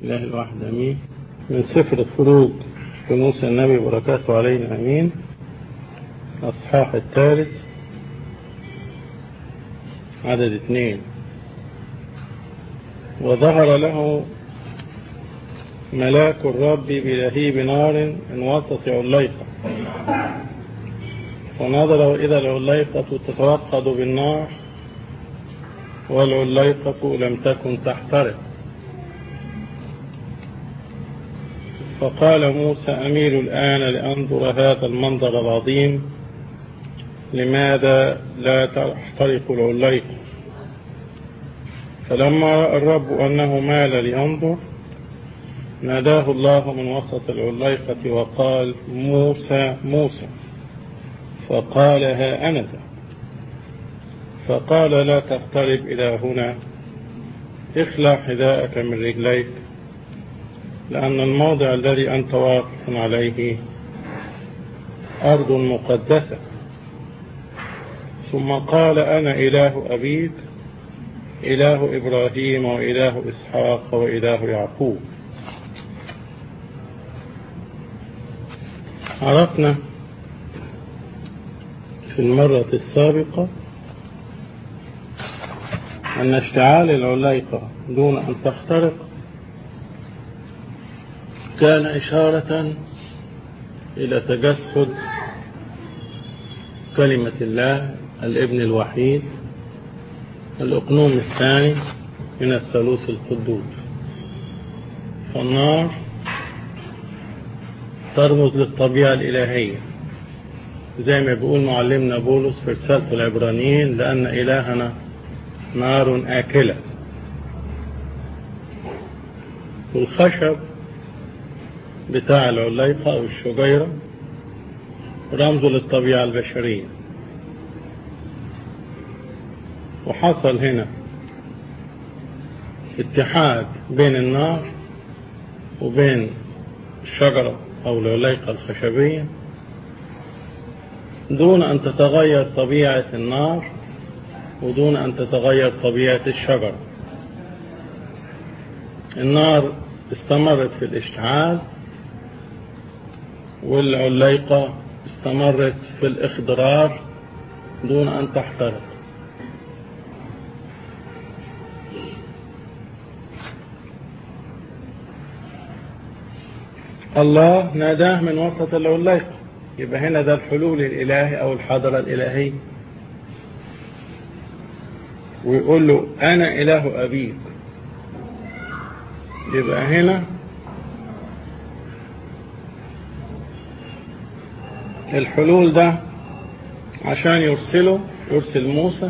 الله الواحد أمين من سفر الخروج في موسى النبي بركاته علينا أمين الأصحاح الثالث عدد اثنين وظهر له ملاك الرب بلهيب نار من وسط عليقة فنظر إذا العليقة تتوقد بالنار والعليقة لم تكن تحترق فقال موسى أميل الآن لأنظر هذا المنظر العظيم لماذا لا تحترق العليقة فلما رأى الرب أنه مال لينظر ناداه الله من وسط العليقة وقال موسى موسى فقال ها أنا ذا فقال لا تقترب إلى هنا اخلع حذاءك من رجليك لأن الموضع الذي أنت واقف عليه أرض مقدسة ثم قال أنا إله أبيك إله إبراهيم وإله إسحاق وإله يعقوب عرفنا في المرة السابقة أن اشتعال العليقة دون أن تخترق كان إشارة إلى تجسد كلمة الله الابن الوحيد الأقنوم الثاني من الثالوث القدوس فالنار ترمز للطبيعة الإلهية زي ما بيقول معلمنا بولس في رسالة العبرانيين لأن إلهنا نار آكلة والخشب بتاع العليقة أو الشجيرة رمز للطبيعة البشرية وحصل هنا اتحاد بين النار وبين الشجرة أو العليقة الخشبية دون أن تتغير طبيعة النار ودون أن تتغير طبيعة الشجرة النار استمرت في الاشتعال والعليقة استمرت في الاخضرار دون أن تحترق الله ناداه من وسط العليقة يبقى هنا ده الحلول الإلهي أو الحضرة الإلهية ويقول له أنا إله أبيك يبقى هنا الحلول ده عشان يرسله يرسل موسى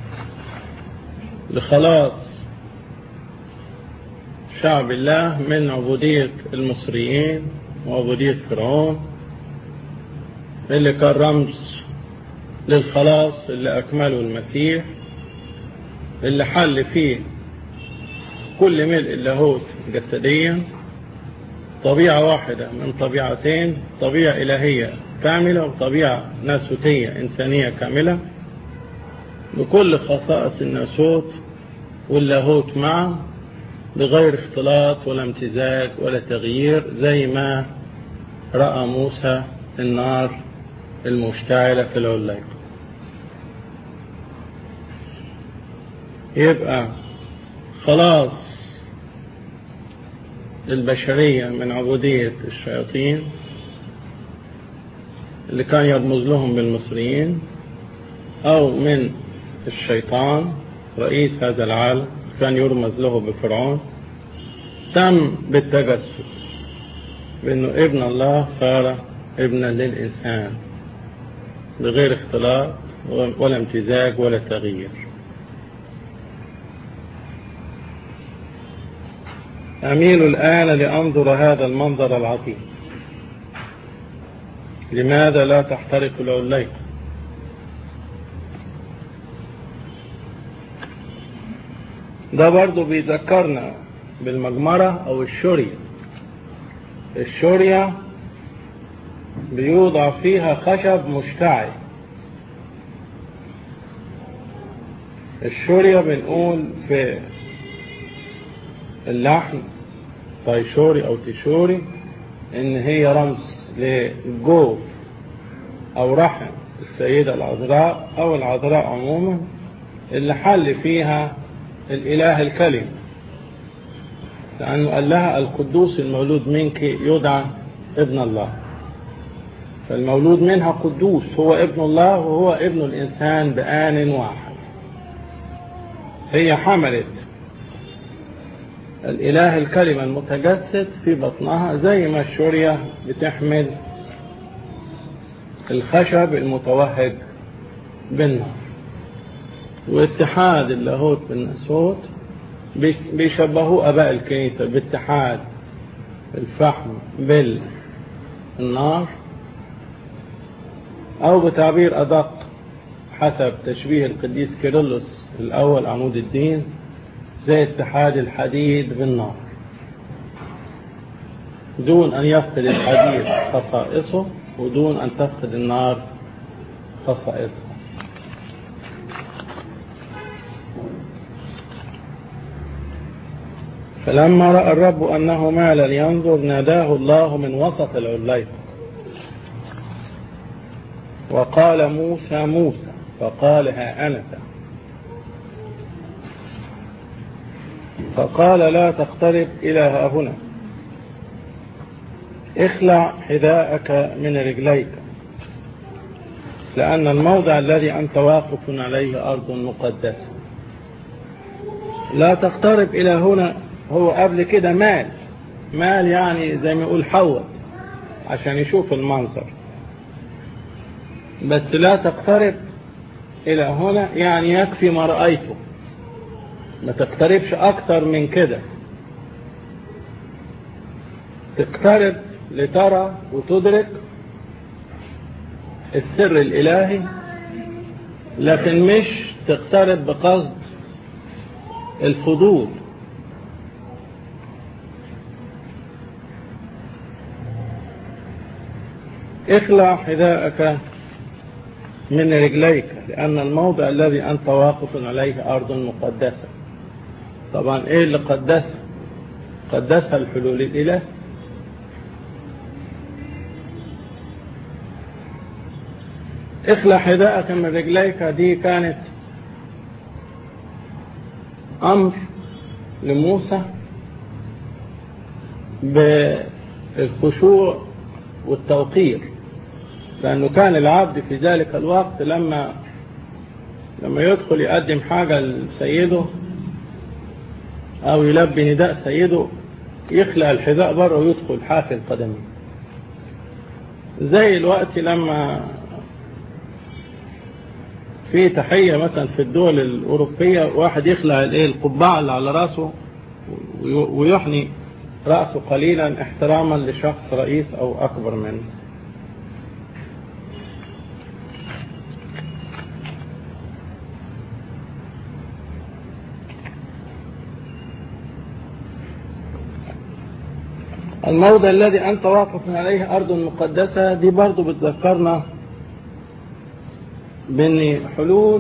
لخلاص شعب الله من عبودية المصريين وعبودية فرعون اللي كان رمز للخلاص اللي أكمله المسيح اللي حل فيه كل ملء اللاهوت جسديا طبيعة واحدة من طبيعتين طبيعة إلهية كاملة وطبيعة ناسوتية إنسانية كاملة بكل خصائص الناسوت واللاهوت معا بغير اختلاط ولا امتزاج ولا تغيير زي ما رأى موسى النار المشتعلة في العليقة يبقى خلاص البشرية من عبودية الشياطين اللي كان يرمز لهم بالمصريين أو من الشيطان رئيس هذا العالم كان يرمز له بفرعون تم بالتجسد بأنه ابن الله صار ابنا للإنسان بغير اختلاط ولا امتزاج ولا تغيير أميل الآن لأنظر هذا المنظر العظيم لماذا لا تحترق العليقة ده برضو بيذكرنا بالمجمرة أو الشورية الشورية بيوضع فيها خشب مشتعل الشورية بنقول في اللحم طيشوري أو تيشوري إن هي رمز لجوف أو رحم السيدة العذراء أو العذراء عموما اللي حل فيها الإله الكلم لأنه قال لها القدوس المولود منك يدعى ابن الله فالمولود منها قدوس هو ابن الله وهو ابن الإنسان بآن واحد هي حملت الإله الكلمة المتجسد في بطنها زي ما الشورية بتحمل الخشب المتوهج بالنار واتحاد اللاهوت بالناسوت بيشبهوا أباء الكنيسة باتحاد الفحم بالنار أو بتعبير أدق حسب تشبيه القديس كيرلس الأول عمود الدين زي اتحاد الحديد بالنار دون أن يفقد الحديد خصائصه ودون أن تفقد النار خصائصها فلما رأى الرب أنه مال لينظر ناداه الله من وسط العليقة وقال موسى موسى فقال ها أنا فقال لا تقترب إلى ها هنا اخلع حذاءك من رجليك لأن الموضع الذي أنت واقف عليه أرض مقدسة لا تقترب إلى هنا هو قبل كده مال مال يعني زي ما يقول حوط عشان يشوف المنظر بس لا تقترب إلى هنا يعني يكفي ما رأيته ما تقتربش أكتر من كده تقترب لترى وتدرك السر الإلهي لكن مش تقترب بقصد الفضول اخلع حذاءك من رجليك لأن الموضع الذي أنت واقف عليه أرض مقدسة طبعا إيه اللي قدسها قدسها الحلول الإله اخلع حذاءك من رجليك دي كانت أمر لموسى بالخشوع والتوقير لأنه كان العبد في ذلك الوقت لما لما يدخل يقدم حاجة لسيده أو يلبي نداء سيده يخلع الحذاء بره ويدخل حافي القدمين زي الوقت لما في تحية مثلا في الدول الأوروبية واحد يخلع الايه القبعة اللي على راسه ويحني رأسه قليلا احتراما لشخص رئيس أو أكبر منه الموضع الذي أنت واقف عليه أرض مقدسة دي برضو بتذكرنا بأن حلول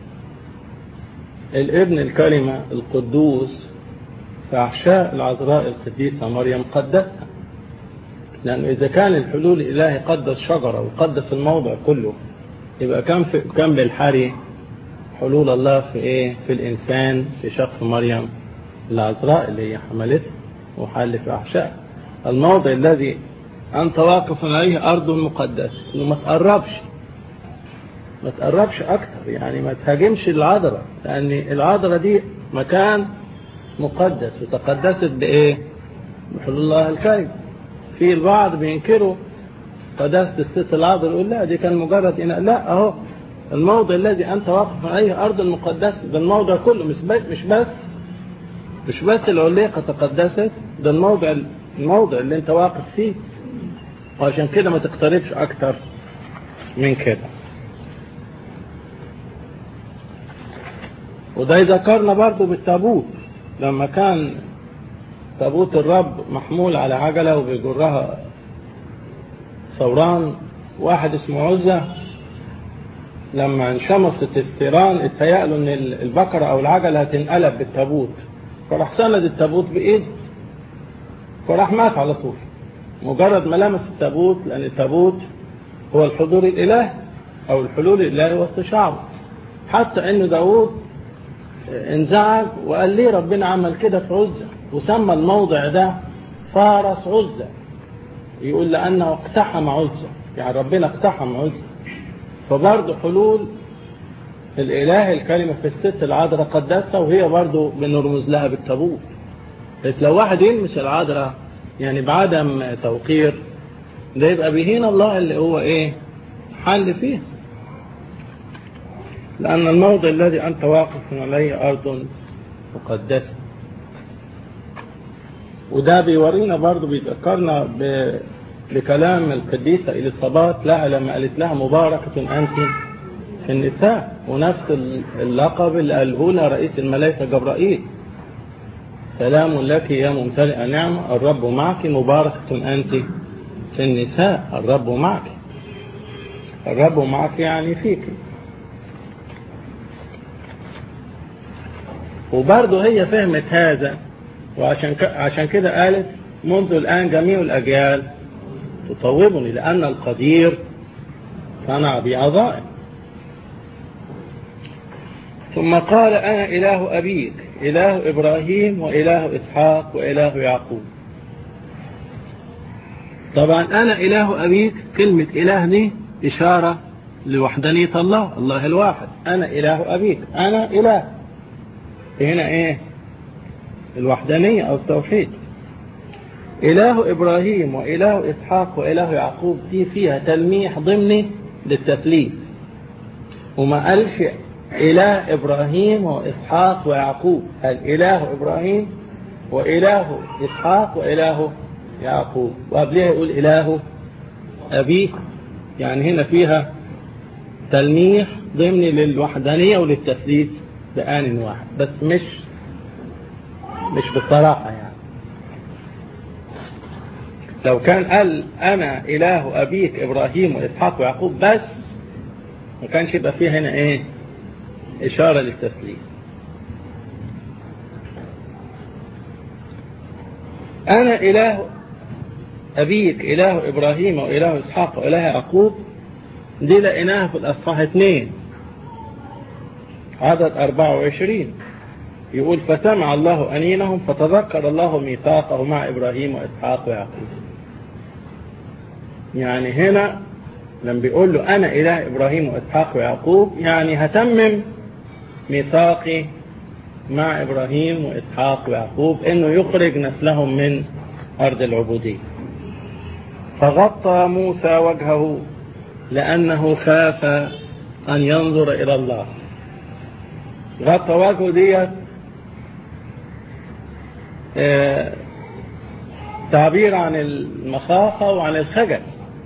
الابن الكلمة القدوس في أحشاء العذراء القديسة مريم قدسها لأنه إذا كان الحلول الإلهي قدس شجرة وقدس الموضع كله يبقى كان في كان بالحري حلول الله في إيه؟ في الإنسان في شخص مريم العذراء اللي هي حملته وحل في أحشاء الموضع الذي أنت واقف عليه أرض مقدسة إنه ما تقربش ما تقربش أكتر يعني ما تهاجمش العذراء لأن العذراء دي مكان مقدس وتقدست بإيه؟ بحلول الله الكريم في البعض بينكروا قداسة الست العذراء يقول لا دي كان مجرد إناء لا أهو الموضع الذي أنت واقف عليه أرض المقدسة ده الموضع كله مش بس مش بس مش بس العليقة تقدست ده الموضع الموضع اللي أنت واقف فيه وعشان كده ما تقتربش أكتر من كده وده يذكرنا برضه بالتابوت لما كان تابوت الرب محمول على عجلة وبيجرها ثوران واحد اسمه عزة لما انشمصت الثيران اتهيأ له ان البقرة او العجلة هتنقلب بالتابوت فراح سند التابوت بايده فراح مات على طول مجرد ما لمس التابوت لأن التابوت هو الحضور الإلهي أو الحلول الإلهي وسط شعبه حتى أن داود انزعج وقال ليه ربنا عمل كده في عزة وسمى الموضع ده فارس عزة يقول لأنه اقتحم عزة يعني ربنا اقتحم عزة فبرضه حلول الإله الكلمة في الست العذراء قدسها وهي برضه بنرمز لها بالتابوت بس لو واحد يلمس العذراء يعني بعدم توقير ده يبقى بيهين الله اللي هو ايه حل فيه لأن الموضع الذي أنت واقف عليه أرض مقدسة وده بيورينا برضه بيذكرنا ب... بكلام القديسة إليصابات لها لما قالت لها مباركة أنت في النساء ونفس اللقب اللي قاله لها رئيس الملائكة جبرائيل سلام لك يا ممتلئة نعمة الرب معك مباركة أنت في النساء الرب معك الرب معك يعني فيك وبرضه هي فهمت هذا وعشان عشان كده قالت منذ الآن جميع الأجيال تطوبني لأن القدير صنع بي عظائم ثم قال أنا إله أبيك إله إبراهيم وإله إسحاق وإله يعقوب طبعا أنا إله أبيك كلمة إله دي إشارة لوحدانية الله الله الواحد أنا إله أبيك أنا إله هنا إيه الوحدانية أو التوحيد إله إبراهيم وإله إسحاق وإله يعقوب دي فيها تلميح ضمني للتثليث وما قالش إله إبراهيم وإسحاق ويعقوب قال إله إبراهيم وإله إسحاق وإله يعقوب وقبلها يقول إله أبيك يعني هنا فيها تلميح ضمني للوحدانية وللتثليث بآن واحد بس مش مش بصراحة يعني لو كان قال أنا إله أبيك إبراهيم وإسحاق ويعقوب بس ما كانش يبقى فيه هنا إيه إشارة للتثليث أنا إله أبيك إله إبراهيم وإله إسحاق وإله يعقوب دي لقيناها في الأصحاح اثنين عدد 24 يقول فسمع الله أنينهم فتذكر الله ميثاقه مع إبراهيم وإسحاق ويعقوب يعني هنا لما بيقول له أنا إله إبراهيم وإسحاق ويعقوب يعني هتمم ميثاقي مع إبراهيم وإسحاق ويعقوب إنه يخرج نسلهم من أرض العبودية فغطى موسى وجهه لأنه خاف أن ينظر إلى الله غطى وجهه ديت آه تعبير عن المخافة وعن الخجل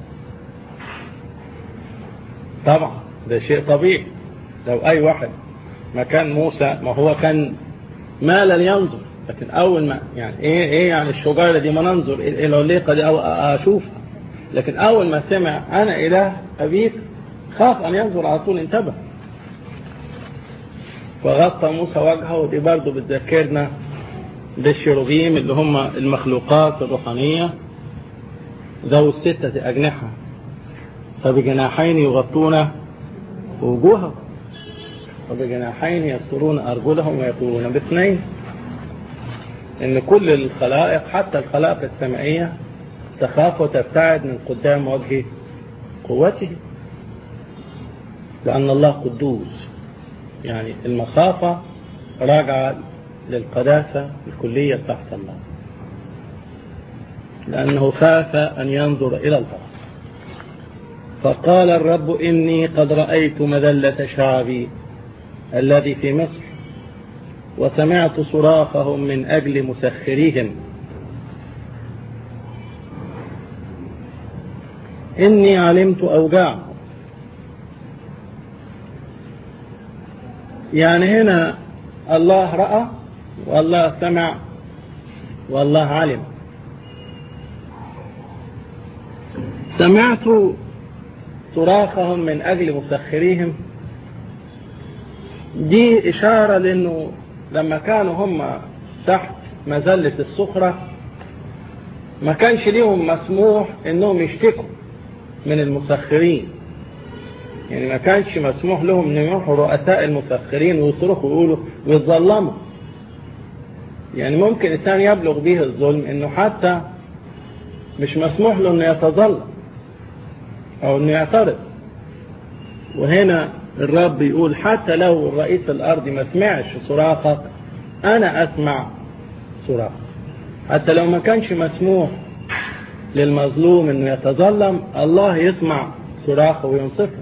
طبعا ده شيء طبيعي لو أي واحد مكان موسى ما هو كان مالا ينظر لكن أول ما يعني إيه إيه يعني الشجرة دي ما ننظر إلى العليقة دي أو أشوفها لكن أول ما سمع أنا إله أبيك خاف أن ينظر على طول انتبه فغطى موسى وجهه ودي برضه بتذكرنا بالشروبيم اللي هم المخلوقات الروحانية ذو الستة أجنحة فبجناحين يغطون وجوههم وبجناحين يسترون أرجلهم ويطولون باثنين إن كل الخلائق حتى الخلائق السمائية تخاف وتبتعد من قدام وجه قوته لأن الله قدوس يعني المخافة راجعة للقداسة الكلية تحت الله لأنه خاف أن ينظر إلى الله فقال الرب إني قد رأيت مذلة شعبي الذي في مصر وسمعت صراخهم من أجل مسخريهم إني علمت أوجاعهم يعني هنا الله رأى والله سمع والله علم سمعت صراخهم من أجل مسخريهم دي إشارة لأنه لما كانوا هم تحت مذلة الصخرة ما كانش ليهم مسموح انهم يشتكوا من المسخرين يعني ما كانش مسموح لهم ان يروحوا رؤساء المسخرين ويصرخوا ويقولوا ويتظلموا يعني ممكن الانسان يبلغ به الظلم انه حتى مش مسموح له انه يتظلم او انه يعترض وهنا الرب يقول حتى لو الرئيس الارضي ما سمعش صراخك انا اسمع صراخك حتى لو ما كانش مسموح للمظلوم انه يتظلم الله يسمع صراخه وينصفه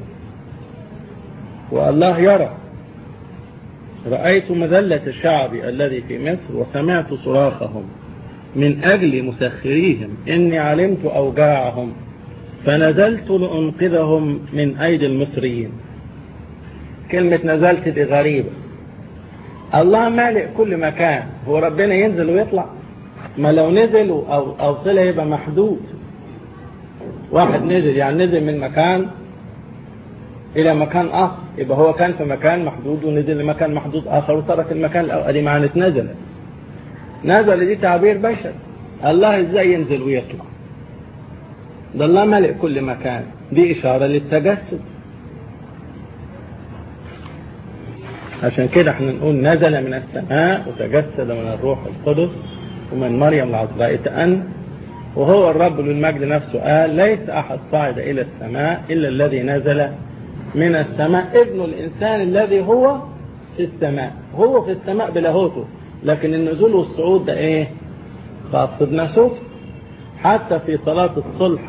والله يرى رأيت مذلة الشعب الذي في مصر وسمعت صراخهم من أجل مسخريهم إني علمت أوجاعهم فنزلت لأنقذهم من أيدي المصريين كلمة نزلت دي غريبة الله مالئ كل مكان هو ربنا ينزل ويطلع ما لو نزل أو, أو طلع يبقى محدود واحد نزل يعني نزل من مكان إلى مكان آخر يبقى هو كان في مكان محدود ونزل لمكان محدود آخر وترك المكان الأول دي معنى نزل نزل دي تعبير بشر الله ازاي ينزل ويطلع ده الله ملئ كل مكان دي إشارة للتجسد عشان كده احنا نقول نزل من السماء وتجسد من الروح القدس ومن مريم العذراء تأن وهو الرب للمجد نفسه قال ليس أحد صعد إلى السماء إلا الذي نزل من السماء ابن الإنسان الذي هو في السماء هو في السماء بلاهوته لكن النزول والصعود ده ايه خاص بناسوت حتى في صلاة الصلح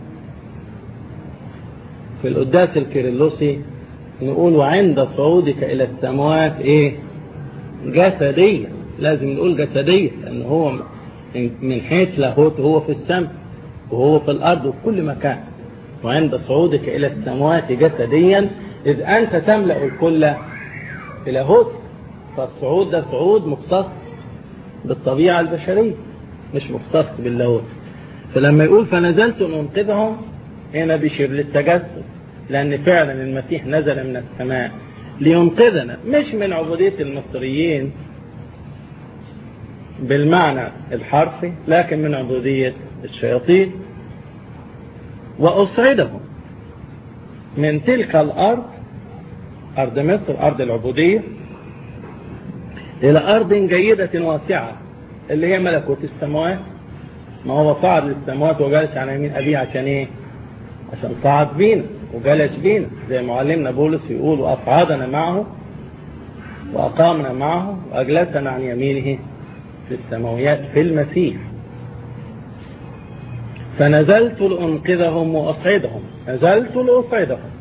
في القداس الكيرلوسي نقول وعند صعودك إلى السماوات ايه جسديا لازم نقول جسديا لأن هو من حيث لاهوته هو في السماء وهو في الأرض وفي كل مكان وعند صعودك إلى السماوات جسديا إذ أنت تملأ الكل بلاهوتك فالصعود ده صعود مختص بالطبيعة البشرية مش مختص باللاهوت فلما يقول فنزلت أنقذهم هنا بيشير للتجسد لأن فعلا المسيح نزل من السماء لينقذنا مش من عبودية المصريين بالمعنى الحرفي لكن من عبودية الشياطين وأصعدهم من تلك الأرض أرض مصر أرض العبودية إلى أرض جيدة واسعة اللي هي ملكوت السماوات ما هو صعد للسماوات وجلس على يمين أبيه عشان إيه؟ عشان صعد بينا وجلس بينا زي معلمنا بولس يقول وأصعدنا معه وأقامنا معه وأجلسنا عن يمينه في السماويات في المسيح فنزلت لأنقذهم وأصعدهم نزلت لأصعدهم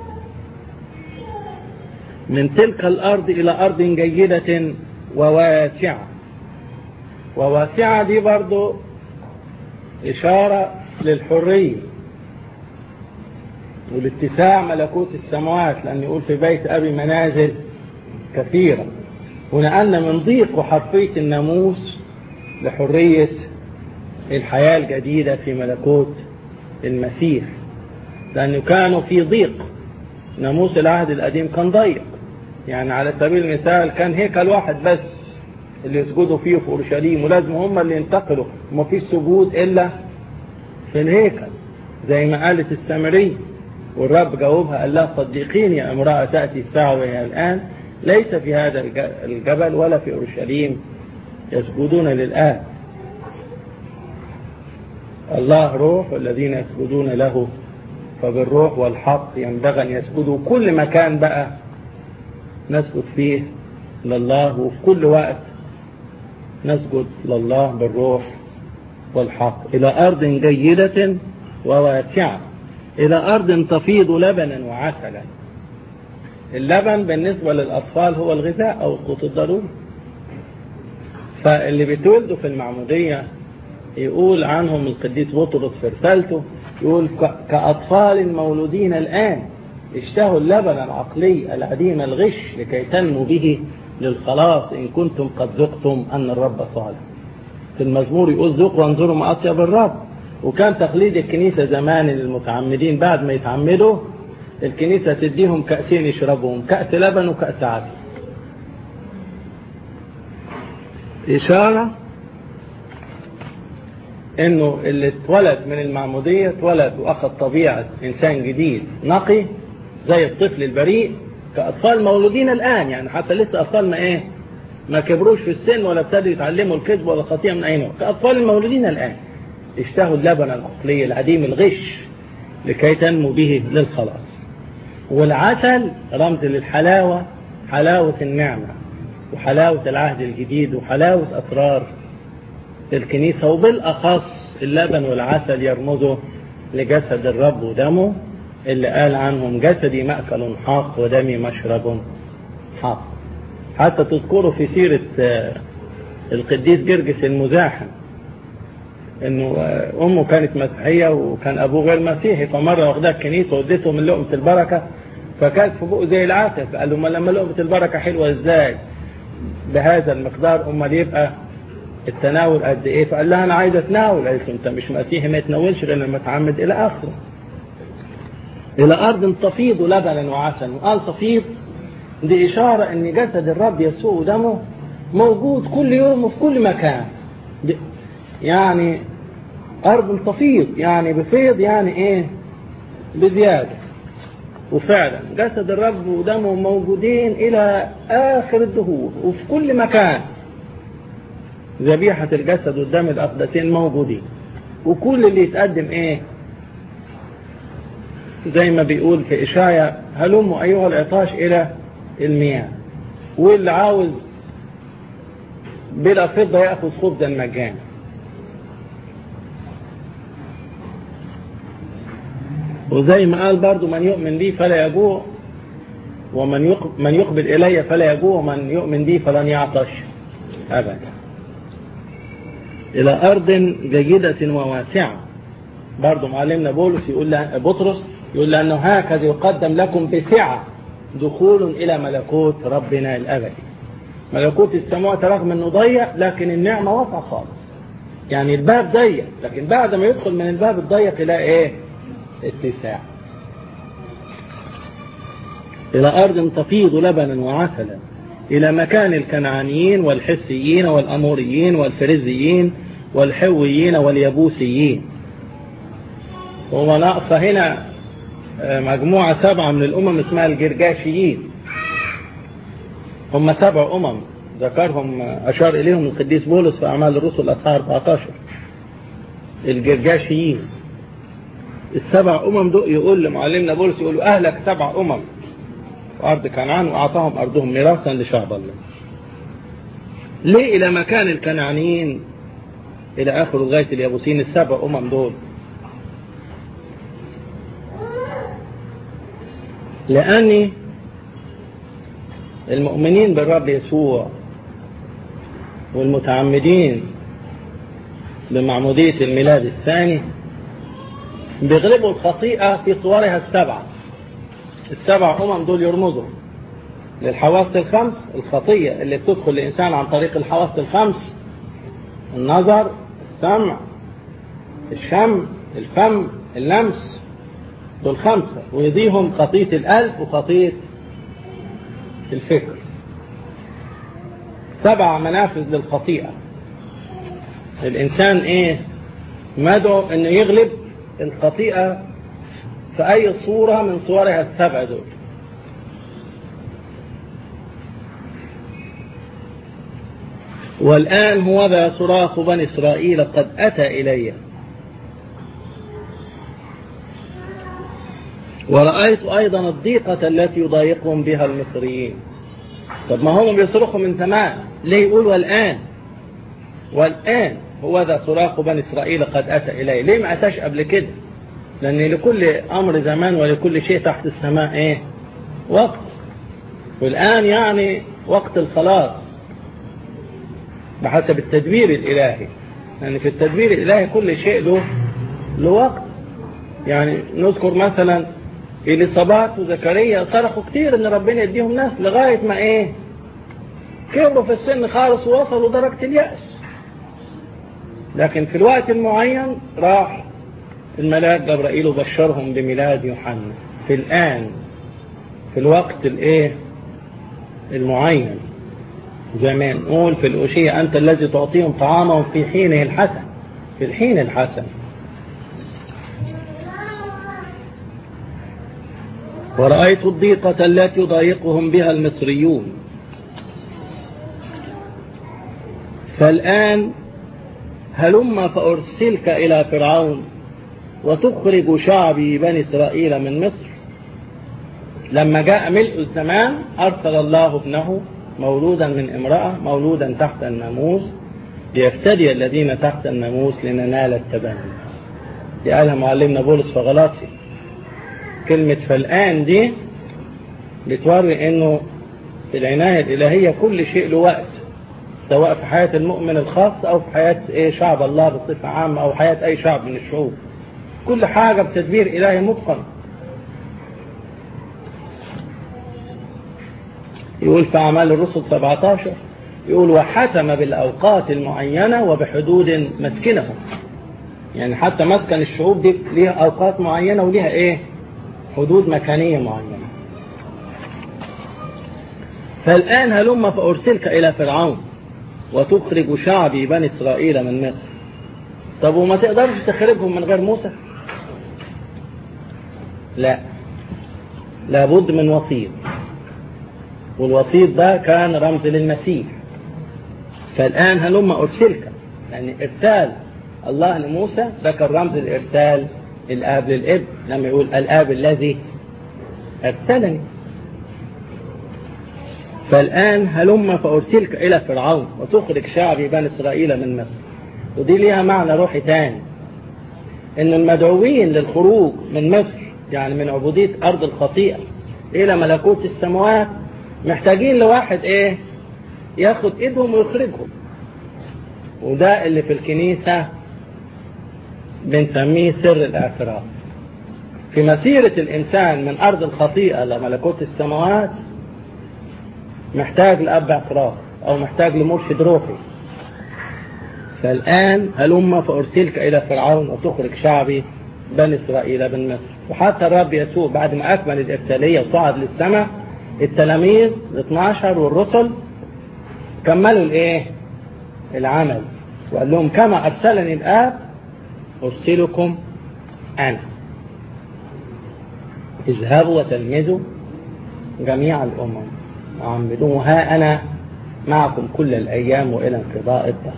من تلك الأرض إلى أرض جيدة وواسعة وواسعة دي برضو إشارة للحرية والاتساع ملكوت السماوات لأن يقول في بيت أبي منازل كثيرة ونقلنا من ضيق وحرفية الناموس لحرية الحياة الجديدة في ملكوت المسيح لأنه كانوا في ضيق ناموس العهد القديم كان ضيق يعني على سبيل المثال كان هيكل واحد بس اللي يسجدوا فيه في اورشليم ولازم هم اللي ينتقلوا وما فيش سجود الا في الهيكل زي ما قالت السامريه والرب جاوبها قال لها صدقيني يا امراه تاتي الساعه وهي الان ليس في هذا الجبل ولا في اورشليم يسجدون للآب الله روح والذين يسجدون له فبالروح والحق ينبغي ان يسجدوا كل مكان بقى نسجد فيه لله وفي كل وقت نسجد لله بالروح والحق إلى أرض جيدة وواسعة إلى أرض تفيض لبنا وعسلا اللبن بالنسبة للأطفال هو الغذاء أو القوت الضروري فاللي بيتولدوا في المعمودية يقول عنهم القديس بطرس في رسالته يقول كأطفال مولودين الآن اشتهوا اللبن العقلي العديم الغش لكي تنمو به للخلاص إن كنتم قد ذقتم أن الرب صالح في المزمور يقول ذوقوا وانظروا ما أطيب الرب وكان تقليد الكنيسة زمان للمتعمدين بعد ما يتعمدوا الكنيسة تديهم كأسين يشربهم كأس لبن وكأس عسل إشارة انه اللي اتولد من المعمودية اتولد واخذ طبيعة انسان جديد نقي زي الطفل البريء كأطفال مولودين الآن يعني حتى لسه أطفال ما إيه ما كبروش في السن ولا ابتدوا يتعلموا الكذب ولا الخطيئة من أي نوع كأطفال المولودين الآن اشتهوا اللبن العقلي العديم الغش لكي تنمو به للخلاص والعسل رمز للحلاوة حلاوة النعمة وحلاوة العهد الجديد وحلاوة أسرار الكنيسة وبالأخص اللبن والعسل يرمزوا لجسد الرب ودمه اللي قال عنهم جسدي مأكل حق ودمي مشرب حق حتى تذكروا في سيرة القديس جرجس المزاحم انه امه كانت مسيحيه وكان ابوه غير مسيحي فمره واخدها الكنيسه واديته من لقمه البركه فكانت في بقه زي العسل فقال له ما لما لقمه البركه حلوه ازاي بهذا المقدار امال يبقى التناول قد ايه فقال لها انا عايز اتناول قالت له انت مش مسيحي ما يتناولش غير لما تعمد الى اخره الى ارض تفيض لبنا وعسلا وقال تفيض دي اشاره ان جسد الرب يسوع ودمه موجود كل يوم وفي كل مكان يعني أرض تفيض يعني بفيض يعني إيه بزيادة وفعلا جسد الرب ودمه موجودين إلى آخر الدهور وفي كل مكان ذبيحة الجسد والدم الأقدسين موجودين وكل اللي يتقدم إيه زي ما بيقول في إشايا هلموا أيها العطاش إلى المياه واللي عاوز بلا فضة يأخذ خبزا مجانا وزي ما قال برضو من يؤمن بي فلا يجوع ومن من يقبل إلي فلا يجوع ومن يؤمن بي فلن يعطش أبدا إلى أرض جيدة وواسعة برضو معلمنا بولس يقول له بطرس يقول لأنه هكذا يقدم لكم بسعة دخول إلى ملكوت ربنا الأبدي ملكوت السماوات رغم أنه ضيق لكن النعمة واسعة خالص يعني الباب ضيق لكن بعد ما يدخل من الباب الضيق يلاقي ايه اتساع إلى أرض تفيض لبنا وعسلا إلى مكان الكنعانيين والحسيين والأموريين والفرزيين والحويين واليبوسيين هو ناقصة هنا مجموعة سبعة من الأمم اسمها الجرجاشيين هم سبع أمم ذكرهم أشار إليهم القديس بولس في أعمال الرسل أصحاح 14 الجرجاشيين السبع أمم دول يقول لمعلمنا بولس يقول أهلك سبع أمم في أرض كنعان وأعطاهم أرضهم ميراثا لشعب الله ليه إلى مكان الكنعانيين إلى آخر لغاية اليابوسين السبع أمم دول لأني المؤمنين بالرب يسوع والمتعمدين بمعمودية الميلاد الثاني بيغلبوا الخطيئة في صورها السبعة السبع أمم دول يرمزوا للحواس الخمس الخطية اللي بتدخل الإنسان عن طريق الحواس الخمس النظر السمع الشم الفم اللمس دول خمسة ويضيهم خطية القلب وخطية الفكر سبع منافذ للخطيئة الإنسان إيه مدعو إنه يغلب الخطيئة في أي صورة من صورها السبع دول والآن هو ذا صراخ بني إسرائيل قد أتى إلي ورأيت أيضا الضيقة التي يضايقهم بها المصريين طب ما هم بيصرخوا من زمان ليه يقول والآن والآن هو ذا صراخ بني إسرائيل قد أتى إلي ليه ما أتاش قبل كده لأن لكل أمر زمان ولكل شيء تحت السماء إيه وقت والآن يعني وقت الخلاص بحسب التدبير الإلهي لأن يعني في التدبير الإلهي كل شيء له له وقت يعني نذكر مثلا إليصابات وزكريا صرخوا كتير إن ربنا يديهم ناس لغاية ما إيه كبروا في السن خالص ووصلوا درجة اليأس لكن في الوقت المعين راح الملاك جبرائيل وبشرهم بميلاد يوحنا في الآن في الوقت الايه المعين زي ما نقول في الأشية أنت الذي تعطيهم طعامهم في حينه الحسن في الحين الحسن ورأيت الضيقة التي يضايقهم بها المصريون فالآن هلم فأرسلك إلى فرعون وتخرج شعبي بني إسرائيل من مصر لما جاء ملء الزمان أرسل الله ابنه مولودا من امرأة مولودا تحت الناموس ليفتدي الذين تحت الناموس لننال التبني دي قالها معلمنا بولس في غلاطي كلمة فالآن دي بتوري انه في العناية الإلهية كل شيء له وقت سواء في حياة المؤمن الخاص أو في حياة إيه شعب الله بصفة عامة أو حياة أي شعب من الشعوب كل حاجة بتدبير إلهي متقن يقول في أعمال الرسل 17 يقول وحتم بالأوقات المعينة وبحدود مسكنهم يعني حتى مسكن الشعوب دي ليها أوقات معينة وليها إيه حدود مكانية معينة فالآن هلم فأرسلك إلى فرعون وتخرج شعبي بني إسرائيل من مصر طب وما تقدرش تخرجهم من غير موسى لا لابد من وسيط والوسيط ده كان رمز للمسيح فالآن هلم أرسلك يعني إرسال الله لموسى ده كان رمز الإرسال الآب للابن لما يقول الآب الذي أرسلني فالآن هلم فأرسلك إلى فرعون وتخرج شعبي بني إسرائيل من مصر ودي ليها معنى روحي تاني إن المدعوين للخروج من مصر يعني من عبودية أرض الخطيئة إلى ملكوت السماوات محتاجين لواحد إيه ياخد إيدهم ويخرجهم وده اللي في الكنيسة بنسميه سر الاعتراف في مسيرة الإنسان من أرض الخطيئة لملكوت السماوات محتاج لأب اعتراف أو محتاج لمرشد روحي فالآن هلم فأرسلك إلى فرعون وتخرج شعبي بني إسرائيل من مصر وحتى الرب يسوع بعد ما أكمل الإرسالية وصعد للسماء التلاميذ ال 12 والرسل كملوا الإيه؟ العمل وقال لهم كما أرسلني الآب أرسلكم أنا اذهبوا وتلمذوا جميع الأمم وعمدوه ها أنا معكم كل الأيام وإلى انقضاء الدهر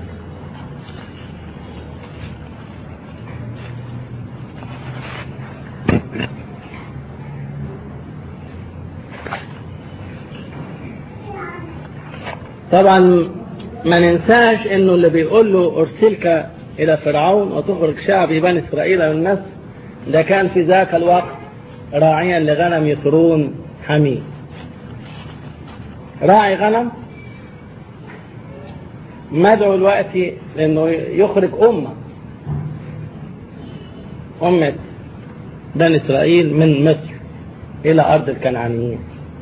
طبعا ما ننساش انه اللي بيقول له ارسلك الى فرعون وتخرج شعبي بني اسرائيل من مصر ده كان في ذاك الوقت راعيا لغنم يسرون حميد راعي غنم مدعو الوقت لانه يخرج امه امه بني اسرائيل من مصر الى ارض الكنعانيين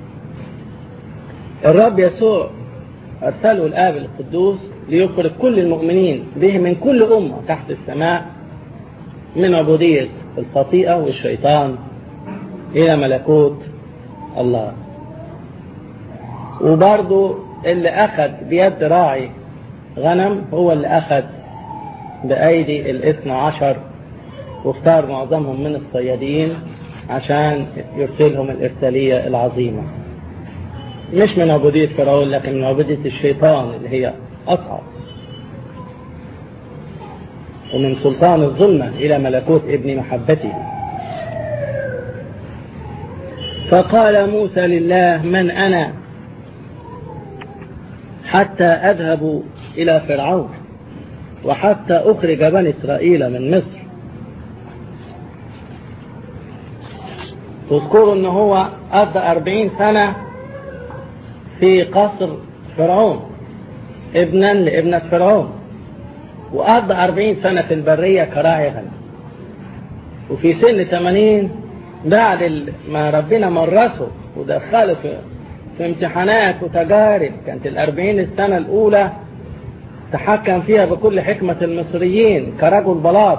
الرب يسوع ارسله الاب القدوس ليخرج كل المؤمنين به من كل امه تحت السماء من عبوديه الخطيئه والشيطان الى ملكوت الله وبرضه اللي أخذ بيد راعي غنم هو اللي أخذ بأيدي الاثنى عشر واختار معظمهم من الصيادين عشان يرسلهم الإرسالية العظيمة مش من عبودية فرعون لكن من عبودية الشيطان اللي هي أصعب ومن سلطان الظلمة إلى ملكوت ابن محبته فقال موسى لله من أنا حتى أذهب إلى فرعون وحتى أخرج بني إسرائيل من مصر تذكروا أنه هو قضى أربعين سنة في قصر فرعون ابنا لابنة فرعون وقضى أربعين سنة في البرية كراعي غنم وفي سن 80 بعد ما ربنا مرسه ودخله في في امتحانات وتجارب كانت الأربعين السنة الأولى تحكم فيها بكل حكمة المصريين كرجل بلاط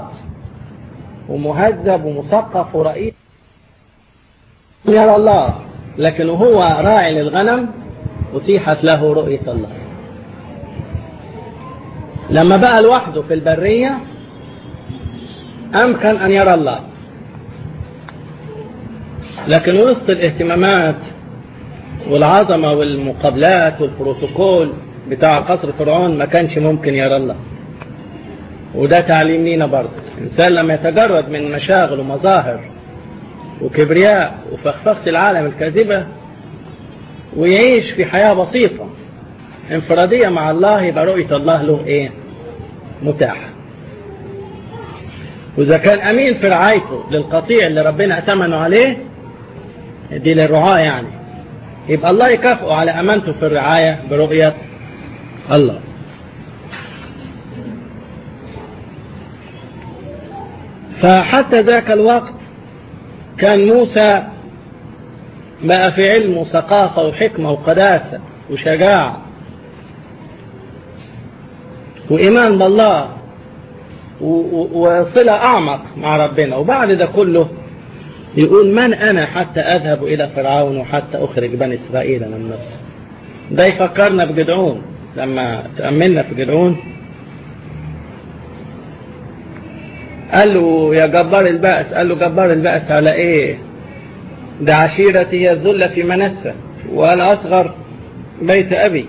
ومهذب ومثقف ورئيس يرى الله لكن هو راعي للغنم أتيحت له رؤية الله لما بقى لوحده في البرية أمكن أن يرى الله لكن وسط الاهتمامات والعظمة والمقابلات والبروتوكول بتاع قصر فرعون ما كانش ممكن يرى الله وده تعليم لينا برضه الإنسان لما يتجرد من مشاغل ومظاهر وكبرياء وفخفخة العالم الكاذبة ويعيش في حياة بسيطة انفرادية مع الله يبقى رؤية الله له ايه متاحة وإذا كان أمين في رعايته للقطيع اللي ربنا أتمنه عليه دي للرعاة يعني يبقى الله يكافئه على أمانته في الرعاية برؤية الله فحتى ذاك الوقت كان موسى بقى في علم وثقافة وحكمة وقداسة وشجاعة وإيمان بالله وصلة أعمق مع ربنا وبعد ده كله يقول من أنا حتى أذهب إلى فرعون وحتى أخرج بني إسرائيل من مصر ده يفكرنا بجدعون لما تأملنا في جدعون قال له يا جبار البأس قال له جبار البأس على ايه ده عشيرتي هي الذلة في منسة وأنا أصغر بيت أبي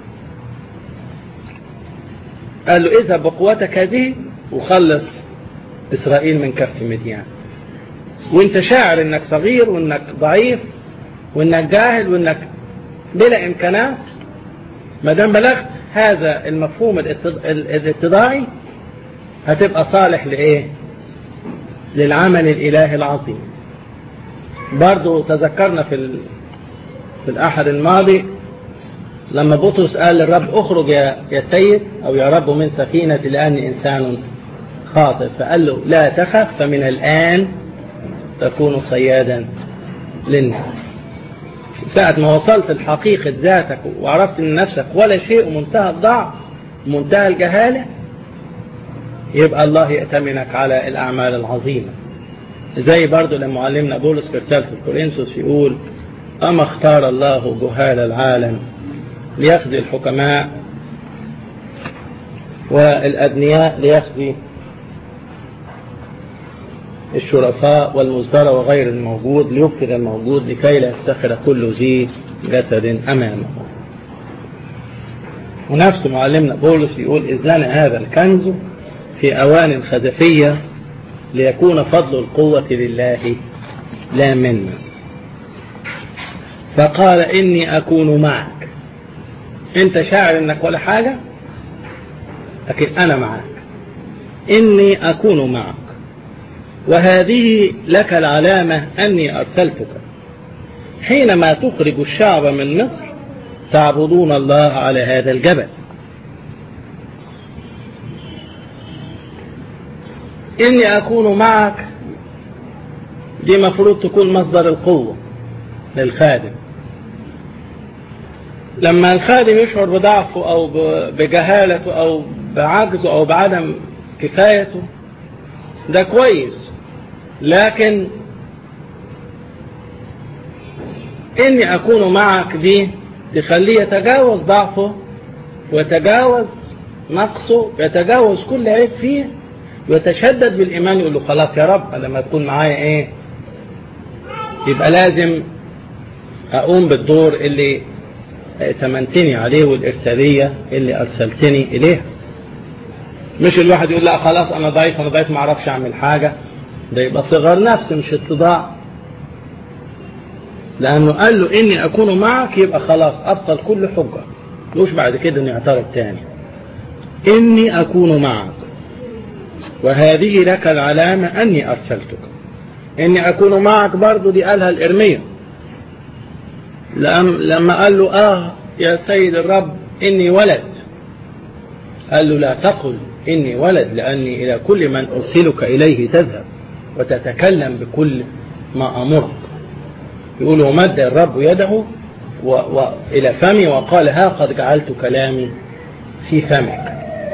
قال له اذهب بقوتك هذه وخلص إسرائيل من كف مديان وانت شاعر انك صغير وانك ضعيف وانك جاهل وانك بلا امكانات ما دام بلغت هذا المفهوم الاتضاعي هتبقى صالح لايه للعمل الالهي العظيم برضو تذكرنا في ال... في الاحد الماضي لما بطرس قال للرب اخرج يا يا سيد او يا رب من سفينتي لاني انسان خاطئ فقال له لا تخف فمن الان تكون صيادا للناس ساعة ما وصلت لحقيقة ذاتك وعرفت ان نفسك ولا شيء ومنتهى الضعف ومنتهى الجهالة يبقى الله يأتمنك على الأعمال العظيمة زي برضو لما معلمنا بولس في رسالة كورنثوس يقول أما اختار الله جهال العالم ليخزي الحكماء والأدنياء ليخزي الشرفاء والمزدرى وغير الموجود ليبطل الموجود لكي لا يفتخر كل ذي جسد أمامه ونفس معلمنا بولس يقول إذ لنا هذا الكنز في أوان خزفية ليكون فضل القوة لله لا منا فقال إني أكون معك أنت شاعر إنك ولا حاجة لكن أنا معك إني أكون معك وهذه لك العلامة أني أرسلتك حينما تخرج الشعب من مصر تعبدون الله على هذا الجبل إني أكون معك دي مفروض تكون مصدر القوة للخادم لما الخادم يشعر بضعفه أو بجهالته أو بعجزه أو بعدم كفايته ده كويس لكن إني أكون معك دي تخليه يتجاوز ضعفه ويتجاوز نقصه يتجاوز كل عيب فيه ويتشدد بالإيمان يقول له خلاص يا رب لما تكون معايا إيه يبقى لازم أقوم بالدور اللي ائتمنتني عليه والإرسالية اللي أرسلتني إليها مش الواحد يقول لا خلاص أنا ضعيف أنا ضعيف ما أعرفش أعمل حاجة ده يبقى صغر نفس مش اتضاع لأنه قال له إني أكون معك يبقى خلاص أبطل كل حجة مش بعد كده إنه يعترض تاني إني أكون معك وهذه لك العلامة أني أرسلتك إني أكون معك برضو دي قالها الإرمية لما قال له آه يا سيد الرب إني ولد قال له لا تقل إني ولد لأني إلى كل من أرسلك إليه تذهب وتتكلم بكل ما أمرك يقول ومد الرب يده و... و... إلى فمي وقال ها قد جعلت كلامي في فمك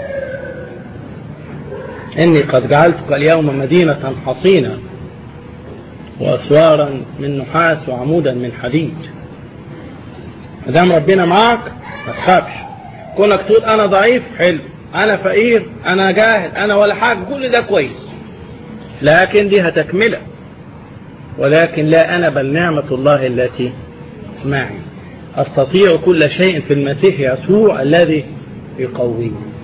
إني قد جعلتك اليوم مدينة حصينة وأسوارا من نحاس وعمودا من حديد ما دام ربنا معك ما تخافش كونك تقول أنا ضعيف حلو أنا فقير أنا جاهل أنا ولا حاجة كل ده كويس لكن دي تكملة ولكن لا أنا بل نعمة الله التي معي أستطيع كل شيء في المسيح يسوع الذي يقويني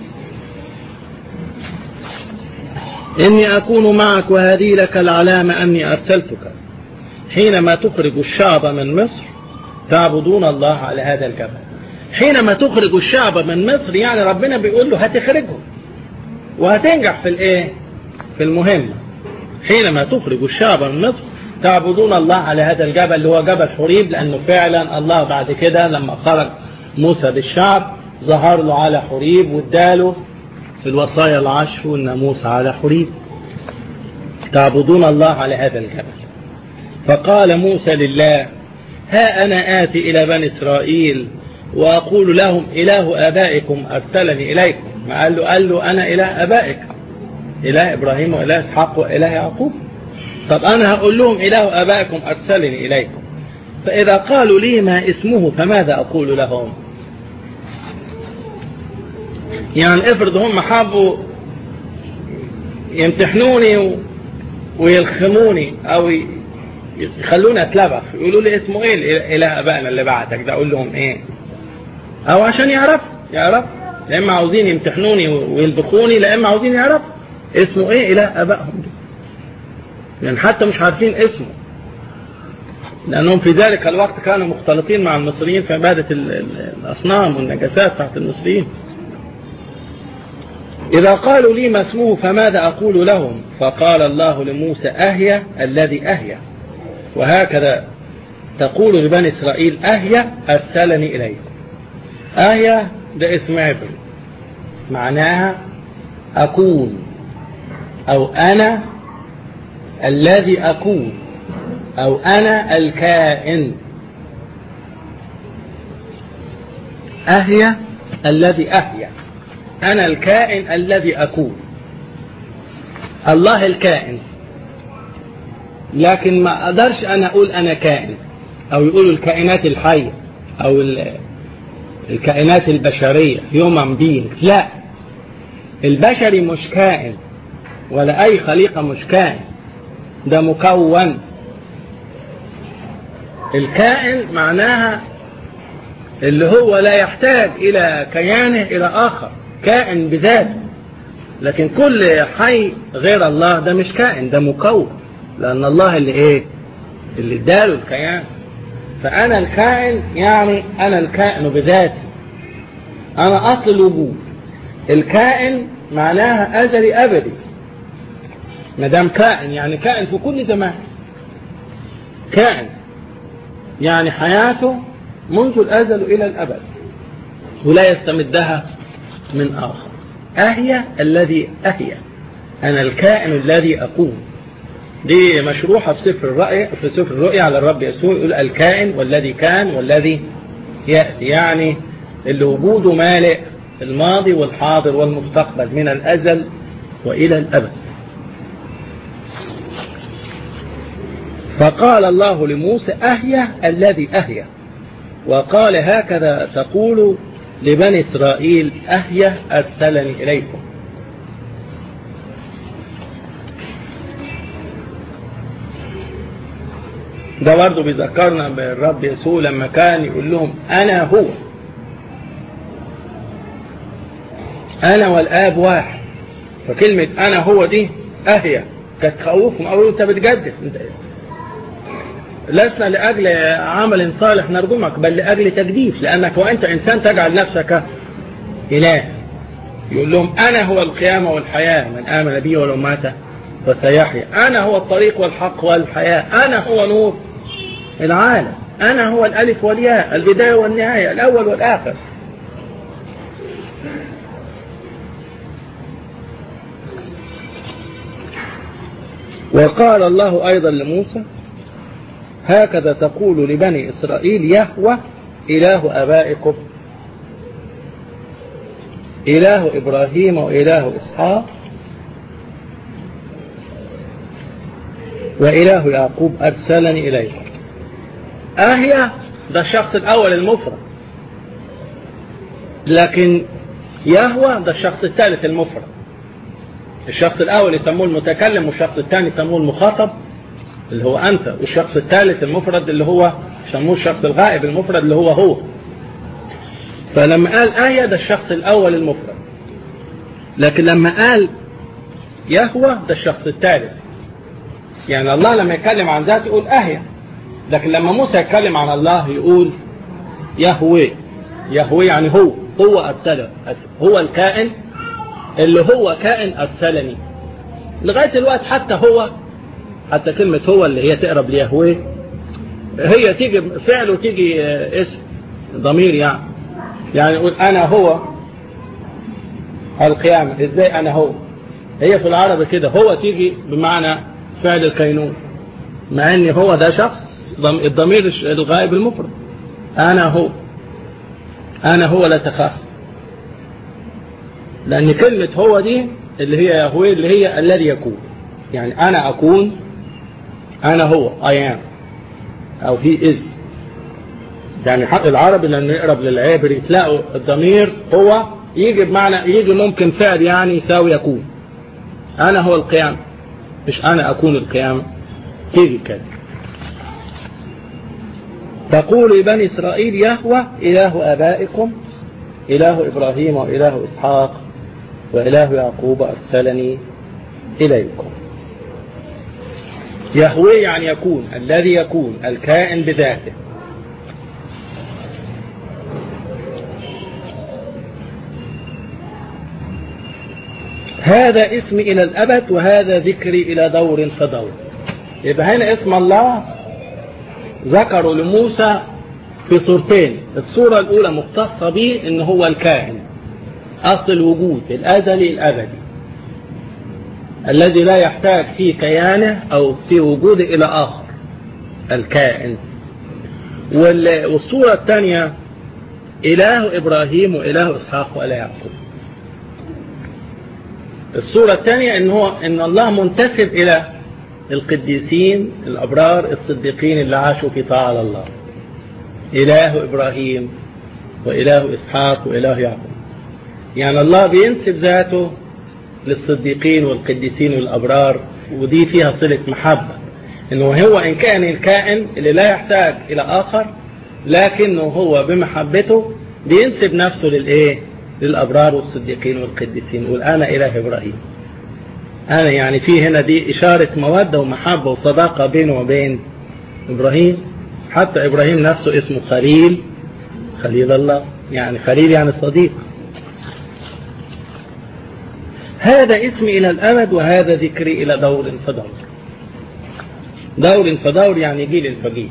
إني أكون معك وهذه لك العلامة أني أرسلتك حينما تخرج الشعب من مصر تعبدون الله على هذا الجبل حينما تخرج الشعب من مصر يعني ربنا بيقول له هتخرجهم وهتنجح في الايه في المهمة حينما تخرج الشعب من مصر تعبدون الله على هذا الجبل اللي هو جبل حريب لأنه فعلا الله بعد كده لما خرج موسى بالشعب ظهر له على حريب واداله في الوصايا العشر والناموس على حريب تعبدون الله على هذا الجبل فقال موسى لله ها أنا آتي إلى بني إسرائيل وأقول لهم إله آبائكم أرسلني إليكم ما قال له قال له أنا إله آبائك إله إبراهيم وإله إسحاق وإله يعقوب طب أنا هقول لهم إله آبائكم أرسلني إليكم فإذا قالوا لي ما اسمه فماذا أقول لهم يعني افرض هم حابوا يمتحنوني ويلخموني أو يخلوني اتلبخ يقولوا لي اسمه ايه اله ابائنا اللي بعتك ده اقول لهم ايه او عشان يعرف يعرف لا اما عاوزين يمتحنوني ويلبخوني لا اما عاوزين يعرف اسمه ايه اله ابائهم يعني حتى مش عارفين اسمه لانهم في ذلك الوقت كانوا مختلطين مع المصريين في عباده الاصنام والنجاسات تحت المصريين إذا قالوا لي ما اسمه فماذا أقول لهم فقال الله لموسى أهيا الذي أهيا وهكذا تقول لبني إسرائيل أهيا أرسلني إليكم أهيا ده اسم عبري معناها أكون أو أنا الذي أكون أو أنا الكائن أهيا الذي أهيا أنا الكائن الذي أكون الله الكائن لكن ما أقدرش أنا أقول أنا كائن أو يقولوا الكائنات الحية أو الكائنات البشرية human being لا البشري مش كائن ولا أي خليقة مش كائن ده مكون الكائن معناها اللي هو لا يحتاج إلى كيانه إلى آخر كائن بذاته لكن كل حي غير الله ده مش كائن ده مكون لأن الله اللي إيه اللي اداله الكيان فأنا الكائن يعني أنا الكائن بذاتي أنا أصل الوجود الكائن معناها أزلي أبدي ما دام كائن يعني كائن في كل زمان كائن يعني حياته منذ الأزل إلى الأبد ولا يستمدها من آخر أهي الذي أهي أنا الكائن الذي أكون دي مشروحة في سفر الرؤيا في سفر الرؤيا على الرب يسوع يقول الكائن والذي كان والذي يأتي يعني اللي وجوده مالئ الماضي والحاضر والمستقبل من الأزل وإلى الأبد فقال الله لموسى أهيا الذي أهيا وقال هكذا تقول لبني إسرائيل أهيا أرسلني إليكم ده برضه بيذكرنا بالرب يسوع لما كان يقول لهم أنا هو أنا والآب واحد فكلمة أنا هو دي أهيا كانت تخوفهم أقول أنت بتجدف أنت لسنا لأجل عمل صالح نرجمك بل لأجل تجديف لأنك وأنت إنسان تجعل نفسك إله يقول لهم أنا هو القيامة والحياة من آمن بي ولو مات فسيحيا أنا هو الطريق والحق والحياة أنا هو نور العالم أنا هو الألف والياء البداية والنهاية الأول والآخر وقال الله أيضا لموسى هكذا تقول لبني إسرائيل يهوى إله أبائكم إله إبراهيم وإله إسحاق وإله يعقوب أرسلني إليكم آهية ده الشخص الأول المفرد لكن يهوى ده الشخص الثالث المفرد الشخص الأول يسموه المتكلم والشخص الثاني يسموه المخاطب اللي هو أنت والشخص الثالث المفرد اللي هو يسموه الشخص الغائب المفرد اللي هو هو فلما قال آية ده الشخص الأول المفرد لكن لما قال يهوى ده الشخص الثالث يعني الله لما يتكلم عن ذاته يقول أهيا لكن لما موسى يتكلم عن الله يقول يهوي يهوي يعني هو هو أرسله هو الكائن اللي هو كائن أرسلني لغاية الوقت حتى هو حتى كلمة هو اللي هي تقرب ليهوي هي تيجي فعل وتيجي اسم ضمير يعني يعني يقول أنا هو القيامة إزاي أنا هو هي في العربي كده هو تيجي بمعنى فعل الكينون مع ان هو ده شخص الضمير الغائب المفرد انا هو انا هو لا تخاف لان كلمة هو دي اللي هي يهوي اللي هي الذي يكون يعني انا اكون انا هو I am او he is يعني حق العربي لما يقرب للعبري تلاقوا الضمير هو يجي بمعنى يجي ممكن فعل يعني يساوي يكون انا هو القيامة مش انا اكون القيامة تيجي كده تقول بني اسرائيل يهوى اله ابائكم اله ابراهيم واله اسحاق واله يعقوب ارسلني اليكم يهوي يعني يكون الذي يكون الكائن بذاته هذا اسمي إلى الأبد وهذا ذكري إلى دور فدور يبقى هنا اسم الله ذكروا لموسى في صورتين الصورة الأولى مختصة به إن هو الكائن أصل الوجود الأزلي الأبدي الذي لا يحتاج في كيانه أو في وجوده إلى آخر الكائن والصورة الثانية إله إبراهيم وإله إسحاق وإله يعقوب الصورة الثانية إن هو إن الله منتسب إلى القديسين الأبرار الصديقين اللي عاشوا في طاعة الله إله إبراهيم وإله إسحاق وإله يعقوب يعني الله بينسب ذاته للصديقين والقديسين والأبرار ودي فيها صلة محبة إنه هو إن كان الكائن اللي لا يحتاج إلى آخر لكنه هو بمحبته بينسب نفسه للإيه للأبرار والصديقين والقديسين يقول أنا إله إبراهيم أنا يعني في هنا دي إشارة مودة ومحبة وصداقة بينه وبين إبراهيم حتى إبراهيم نفسه اسمه خليل خليل الله يعني خليل يعني صديق هذا اسمي إلى الأبد وهذا ذكري إلى دور فدور دور فدور يعني جيل فجيل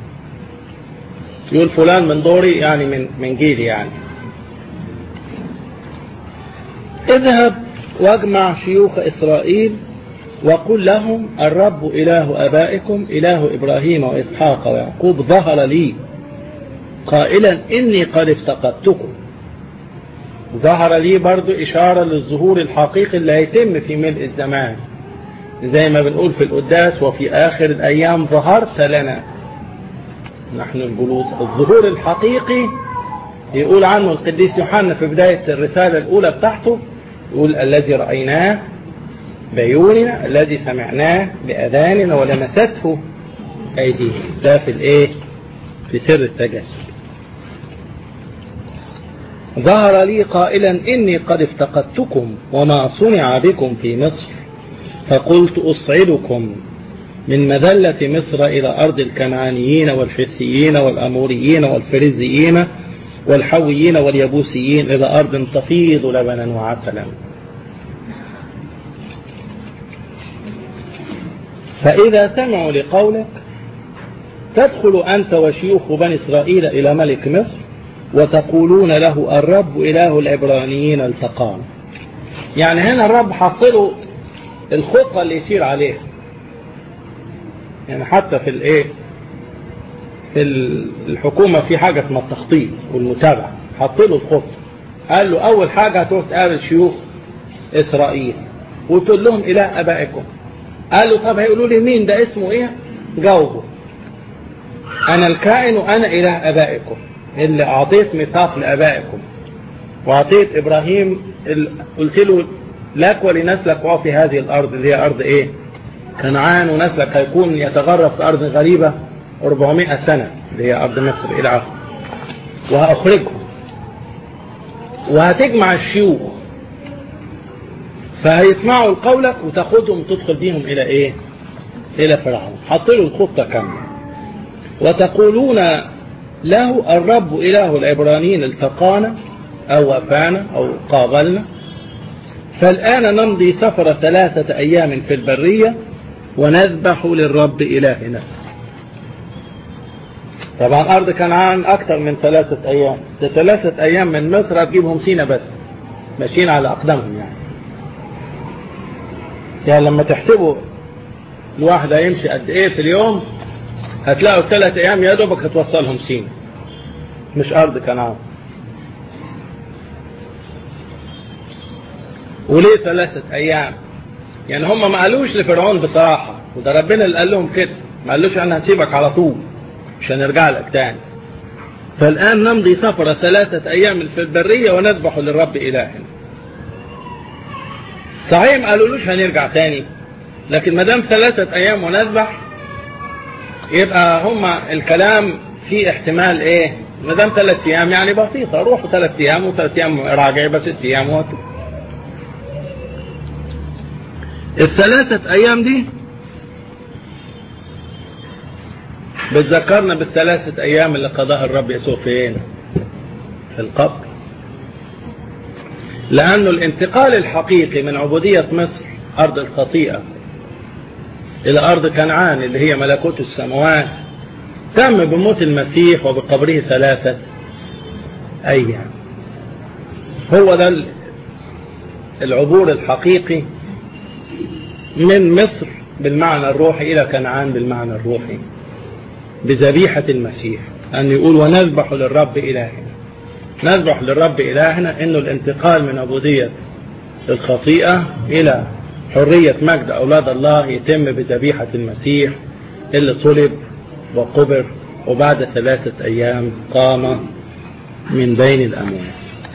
يقول فلان من دوري يعني من من جيلي يعني اذهب واجمع شيوخ إسرائيل وقل لهم الرب إله أبائكم إله إبراهيم وإسحاق ويعقوب ظهر لي قائلا إني قد افتقدتكم ظهر لي برضو إشارة للظهور الحقيقي اللي هيتم في ملء الزمان زي ما بنقول في القداس وفي آخر الأيام ظهرت لنا نحن الجلوس الظهور الحقيقي يقول عنه القديس يوحنا في بداية الرسالة الأولى بتاعته يقول الذي رأيناه بعيوننا الذي سمعناه بأذاننا ولمسته أيدينا ده في الإيه في سر التجسد ظهر لي قائلا إني قد افتقدتكم وما صنع بكم في مصر فقلت أصعدكم من مذلة مصر إلى أرض الكنعانيين والحثيين والأموريين والفريزيين والحويين واليبوسيين إلى أرض تفيض لبنا وعسلا فإذا سمعوا لقولك تدخل أنت وشيوخ بني إسرائيل إلى ملك مصر وتقولون له الرب إله العبرانيين التقانا يعني هنا الرب حصله الخطة اللي يسير عليها يعني حتى في الايه في الحكومة في حاجة اسمها التخطيط والمتابعة حط له الخطة قال له أول حاجة هتروح تقابل شيوخ إسرائيل وتقول لهم إله أبائكم قال له طب هيقولوا لي مين ده اسمه إيه جاوبه أنا الكائن وأنا إله أبائكم اللي أعطيت ميثاق لأبائكم وأعطيت إبراهيم قلت له لك ولنسلك وفي هذه الأرض اللي هي أرض إيه كنعان ونسلك هيكون يتغرب في أرض غريبة 400 سنة اللي هي أرض مصر إلى آخره وهأخرجهم وهتجمع الشيوخ فهيسمعوا لقولك وتاخدهم تدخل بيهم إلى إيه إلى فرعون حط له الخطة كاملة وتقولون له الرب إله العبرانيين التقانا أو وفانا أو قابلنا فالآن نمضي سفر ثلاثة أيام في البرية ونذبح للرب إلهنا طبعا أرض كنعان أكثر من ثلاثة أيام ده ثلاثة أيام من مصر هتجيبهم سينا بس ماشيين على أقدامهم يعني يعني لما تحسبوا الواحد هيمشي قد إيه في اليوم هتلاقوا ثلاث أيام يا دوبك هتوصلهم سينا مش أرض كنعان وليه ثلاثة أيام يعني هم ما قالوش لفرعون بصراحة وده ربنا اللي قال لهم كده ما قالوش أنا هسيبك على طول مش هنرجع لك تاني فالآن نمضي سفر ثلاثة أيام في البرية ونذبح للرب إلهنا صحيح ما قالولوش هنرجع تاني لكن ما دام ثلاثة أيام ونذبح يبقى هما الكلام فيه احتمال ايه ما دام ثلاث ايام يعني بسيطة روحوا ثلاث ايام وثلاث ايام راجع بس ست ايام وكده الثلاثة ايام دي بتذكرنا بالثلاثة ايام اللي قضاها الرب يسوع فين في القبر لانه الانتقال الحقيقي من عبودية مصر ارض الخطيئة الى ارض كنعان اللي هي ملكوت السماوات تم بموت المسيح وبقبره ثلاثة ايام هو ده العبور الحقيقي من مصر بالمعنى الروحي إلى كنعان بالمعنى الروحي بذبيحة المسيح أن يقول ونذبح للرب إلهنا نذبح للرب إلهنا أنه الانتقال من عبودية الخطيئة إلى حرية مجد أولاد الله يتم بذبيحة المسيح اللي صلب وقبر وبعد ثلاثة أيام قام من بين الأموات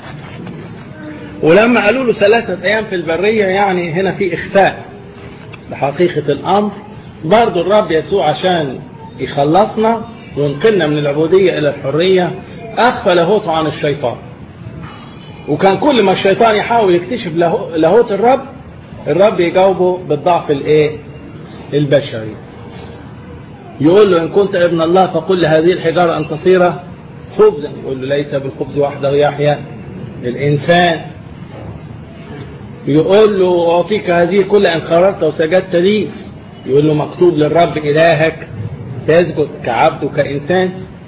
ولما قالوا له ثلاثة أيام في البرية يعني هنا في إخفاء لحقيقة الأمر برضو الرب يسوع عشان يخلصنا وينقلنا من العبودية إلى الحرية أخفى لاهوته عن الشيطان وكان كل ما الشيطان يحاول يكتشف لاهوت الرب الرب يجاوبه بالضعف الايه البشري يقول له إن كنت ابن الله فقل لهذه الحجارة أن تصير خبزا يقول له ليس بالخبز وحده يحيى الإنسان يقول له أعطيك هذه كل إن خرجت وسجدت لي يقول له مكتوب للرب إلهك تسجد كعبد وكإنسان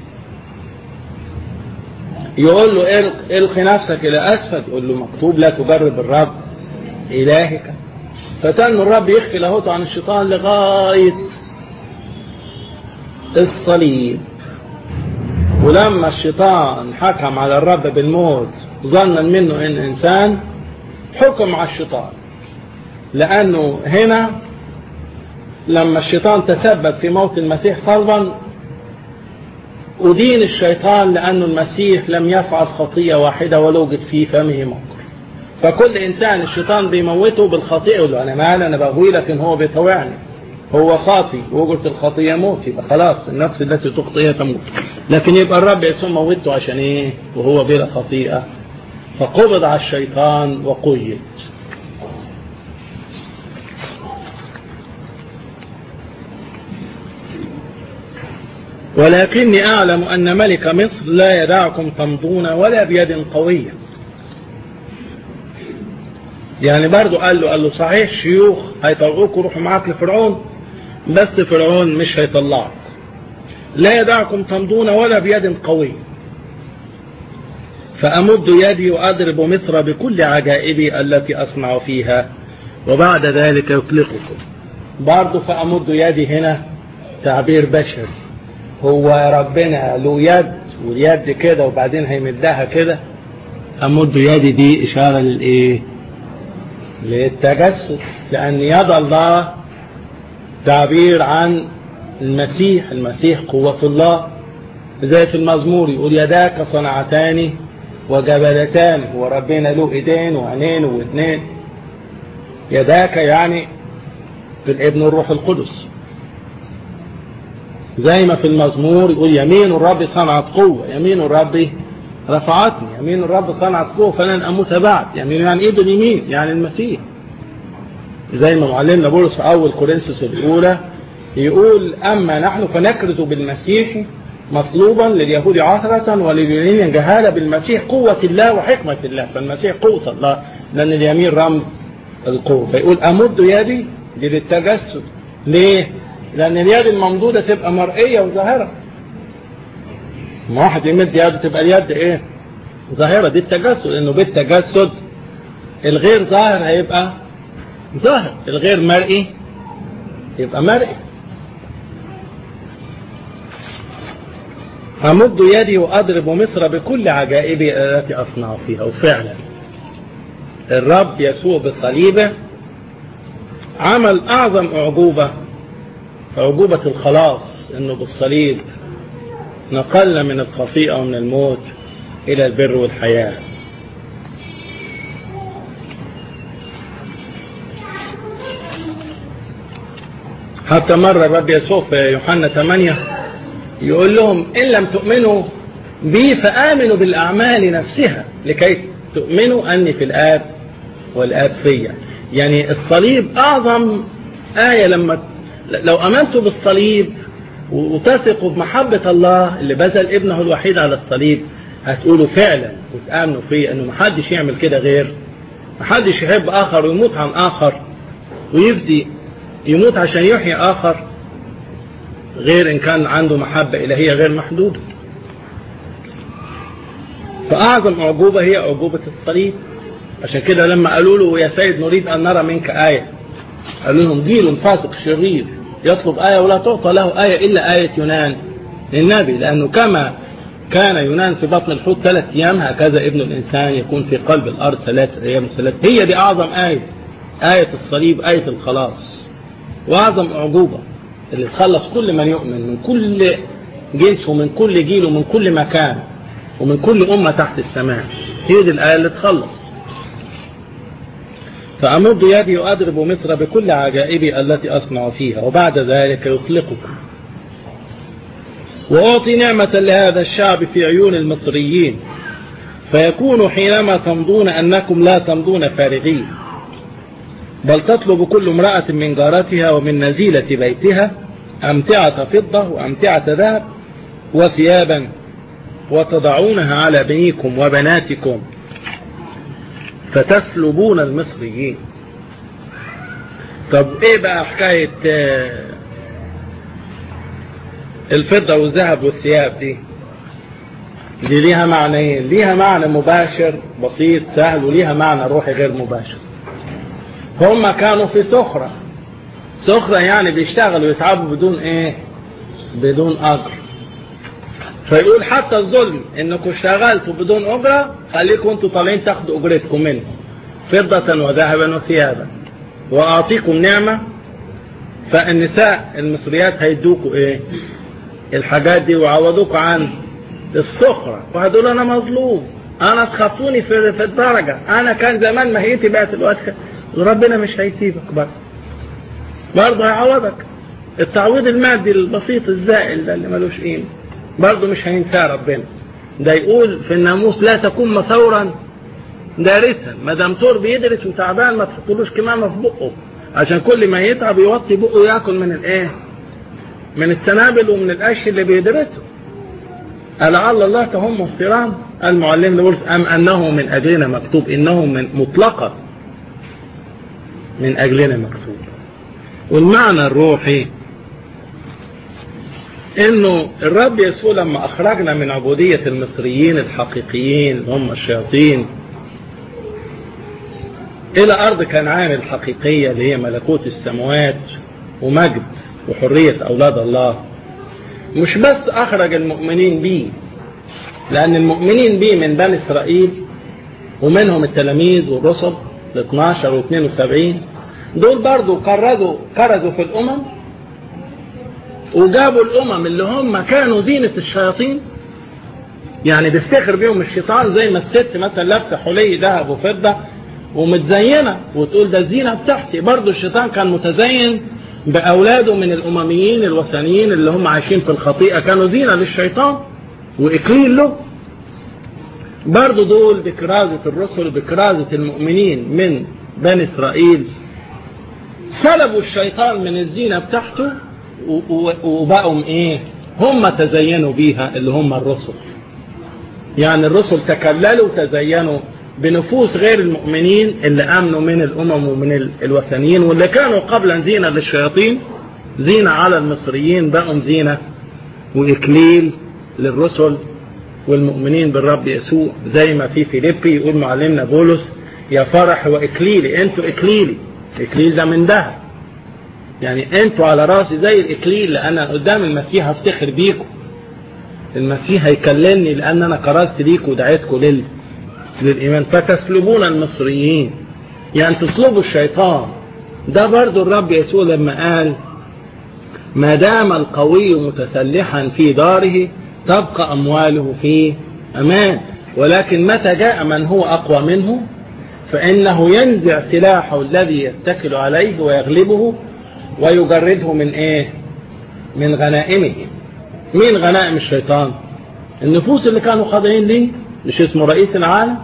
يقول له القي نفسك إلى أسفل يقول له مكتوب لا تجرب الرب إلهك فتن الرب يخفي لاهوته عن الشيطان لغاية الصليب ولما الشيطان حكم على الرب بالموت ظنا منه ان انسان حكم على الشيطان لانه هنا لما الشيطان تسبب في موت المسيح صلبا أدين الشيطان لأن المسيح لم يفعل خطية واحدة ولو وجد في فمه مكر فكل إنسان الشيطان بيموته بالخطيئة يقول له أنا مالي أنا بغوي لكن هو بيطوعني هو خاطي وقلت الخطية موت يبقى خلاص النفس التي تخطئها تموت لكن يبقى الرب يسوع موته عشان ايه وهو بلا خطيئة فقبض على الشيطان وقيد ولكني أعلم أن ملك مصر لا يدعكم تمضون ولا بيد قوية يعني برضو قال له قال له صحيح شيوخ هيطلعوك وروحوا معاك لفرعون بس فرعون مش هيطلعك لا يدعكم تمضون ولا بيد قوي فأمد يدي وأضرب مصر بكل عجائبي التي أصنع فيها وبعد ذلك يطلقكم برضه فأمد يدي هنا تعبير بشري هو ربنا له يد واليد كده وبعدين هيمدها كده أمد يدي دي إشارة للإيه للتجسد لأن يد الله تعبير عن المسيح المسيح قوة الله زي في المزمور يقول يداك صنعتان وجبلتان هو ربنا له ايدين وعينين واثنين يداك يعني في الابن والروح القدس زي ما في المزمور يقول يمين الرب صنعت قوة يمين الرب رفعتني يمين الرب صنعت قوة فلن أموت بعد يمين يعني إيده اليمين يعني المسيح زي ما معلمنا بولس في أول كورنثوس الأولى يقول أما نحن فنكرز بالمسيح مصلوبا لليهود عثرة ولليونان جهالة بالمسيح قوة الله وحكمة الله فالمسيح قوة الله لأن اليمين رمز القوة فيقول أمد يدي دي للتجسد ليه؟ لأن اليد الممدودة تبقى مرئية وظاهرة ما واحد يمد يده تبقى اليد ايه؟ ظاهرة دي التجسد لأنه بالتجسد الغير ظاهر هيبقى ظاهر الغير مرئي يبقى مرئي أمد يدي وأضرب مصر بكل عجائبي التي أصنع فيها وفعلا الرب يسوع بصليبه عمل أعظم أعجوبة أعجوبة الخلاص إنه بالصليب نقلنا من الخطيئة ومن الموت إلى البر والحياة حتى مرة الرب يسوع في يوحنا 8 يقول لهم إن لم تؤمنوا بي فآمنوا بالأعمال نفسها لكي تؤمنوا أني في الآب والآب فيا يعني الصليب أعظم آية لما لو أمنتوا بالصليب وتثقوا بمحبة الله اللي بذل ابنه الوحيد على الصليب هتقولوا فعلا وتآمنوا فيه أنه محدش يعمل كده غير محدش يحب آخر ويموت عن آخر ويفدي يموت عشان يحيي آخر غير إن كان عنده محبة إلهية غير محدودة فأعظم أعجوبة هي أعجوبة الصليب عشان كده لما قالوا له يا سيد نريد أن نرى منك آية قالوا لهم جيل فاسق شرير يطلب آية ولا تعطى له آية إلا آية يونان للنبي لأنه كما كان يونان في بطن الحوت ثلاث أيام هكذا ابن الإنسان يكون في قلب الأرض ثلاث أيام ثلاث هي دي أعظم آية آية الصليب آية الخلاص وأعظم أعجوبة اللي تخلص كل من يؤمن من كل جنس ومن كل جيل ومن كل مكان ومن كل أمة تحت السماء هي دي الآية اللي تخلص فأمد يدي وأضرب مصر بكل عجائبي التي أصنع فيها وبعد ذلك يطلقكم وأعطي نعمة لهذا الشعب في عيون المصريين فيكون حينما تمضون أنكم لا تمضون فارغين بل تطلب كل امرأة من جارتها ومن نزيلة بيتها أمتعة فضة وأمتعة ذهب وثيابا وتضعونها على بنيكم وبناتكم فتسلبون المصريين طب ايه بقى حكاية الفضة والذهب والثياب دي دي ليها معنيين ليها معنى مباشر بسيط سهل وليها معنى روحي غير مباشر هم كانوا في سخرة سخرة يعني بيشتغلوا يتعبوا بدون ايه بدون اجر فيقول حتى الظلم انكم اشتغلتوا بدون اجرة خليكم انتوا طالعين تاخدوا اجرتكم منه فضة وذهبا وثيابا واعطيكم نعمة فالنساء المصريات هيدوكوا ايه الحاجات دي وعوضوكوا عن السخرة وهدول انا مظلوم انا تخطوني في, في الدرجة انا كان زمان مهيتي بقت الوقت ربنا مش هيسيبك برضه برضه هيعوضك التعويض المادي البسيط الزائل ده اللي ملوش قيمه برضه مش هينساه ربنا ده يقول في الناموس لا تكون مثورا دارسا ما دام طور بيدرس وتعبان ما تحطلوش كمامه في بقه عشان كل ما يتعب يوطي بقه ياكل من الايه من السنابل ومن القش اللي بيدرسه لعل الله تهم افترام المعلم لبولس ام انه من اجلنا مكتوب انه من مطلقا من اجلنا مكتوب والمعنى الروحي انه الرب يسوع لما اخرجنا من عبودية المصريين الحقيقيين اللي هم الشياطين الى ارض كنعان الحقيقية اللي هي ملكوت السماوات ومجد وحرية اولاد الله مش بس اخرج المؤمنين بيه لان المؤمنين بيه من بني اسرائيل ومنهم التلاميذ والرسل ال 12 و 72 دول برضو كرزوا كرزوا في الامم وجابوا الامم اللي هم كانوا زينة الشياطين يعني بيفتخر بيهم الشيطان زي ما الست مثلا لابسه حلي ذهب وفضه ومتزينة وتقول ده الزينة بتاعتي برضو الشيطان كان متزين بأولاده من الأمميين الوثنيين اللي هم عايشين في الخطيئة كانوا زينة للشيطان وإكليل له برضو دول بكرازة الرسل بكرازة المؤمنين من بني إسرائيل سلبوا الشيطان من الزينة بتاعته وبقوا ايه هم تزينوا بيها اللي هم الرسل يعني الرسل تكللوا وتزينوا بنفوس غير المؤمنين اللي امنوا من الامم ومن الوثنيين واللي كانوا قبلا زينة للشياطين زينة على المصريين بقوا زينة واكليل للرسل والمؤمنين بالرب يسوع زي ما في فيليبي يقول معلمنا بولس يا فرح واكليلي انتوا اكليلي اكليل ده من ذهب يعني انتوا على راسي زي الاكليل لان قدام المسيح هفتخر بيكم المسيح هيكلمني لان انا كرست ليكم ودعيتكم لل... للايمان فتسلبون المصريين يعني تسلبوا الشيطان ده برضو الرب يسوع لما قال ما دام القوي متسلحا في داره تبقى امواله في امان ولكن متى جاء من هو اقوى منه فانه ينزع سلاحه الذي يتكل عليه ويغلبه ويجرده من ايه من غنائمه مين غنائم الشيطان النفوس اللي كانوا خاضعين ليه مش اسمه رئيس العالم